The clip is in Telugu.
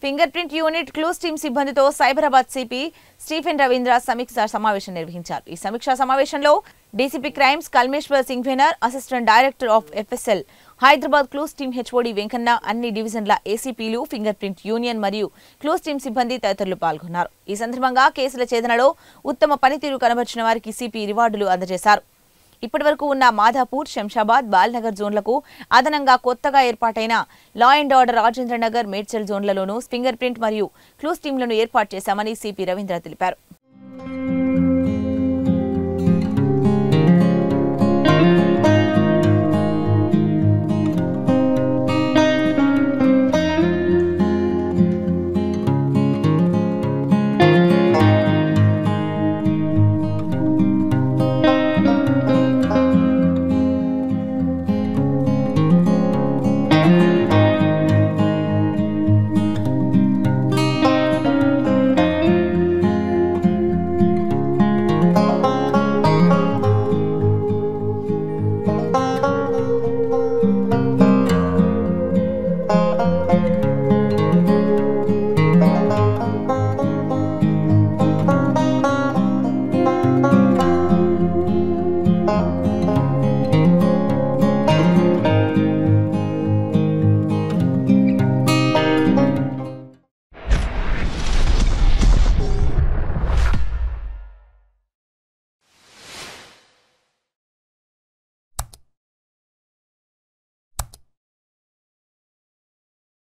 finger print unit clues team సిబ్బందితో సైబరాబాద్ సిపి స్టీఫెన్ రవీంద్ర సమీక్ష సమావేశం నిర్వహించారు ఈ సమీక్షా సమావేశంలో డీసీపీ క్రైమ్స్ కల్మేశ్వర్ సింగ్ ఫెనర్ assistant director of FSL Hyderabad clues team HOD Venkanna అన్ని డివిజన్ల ఏసీపీలు ఫింగర్ ప్రింట్ యూనియన్ మరియు క్లూస్ టీమ్ సిబ్బంది తదితరులు పాల్గొన్నారు ఈ సందర్భంగా కేసుల ఛేదనలో ఉత్తమ పనితీరు కనబర్చిన వారికి సిపి రివార్డులు అందజేశారు ఇప్పటివరకు ఉన్న మాధాపూర్ శంషాబాద్ బాల్నగర్ జోన్లకు అదనంగా కొత్తగా ఏర్పాటైన law and order Rajendranagar Medchal జోన్లలోనూ ఫింగర్ ప్రింట్ మరియు క్లూస్ టీంలను ఏర్పాటు చేశామని సిపి రవీంద్ర తెలిపారు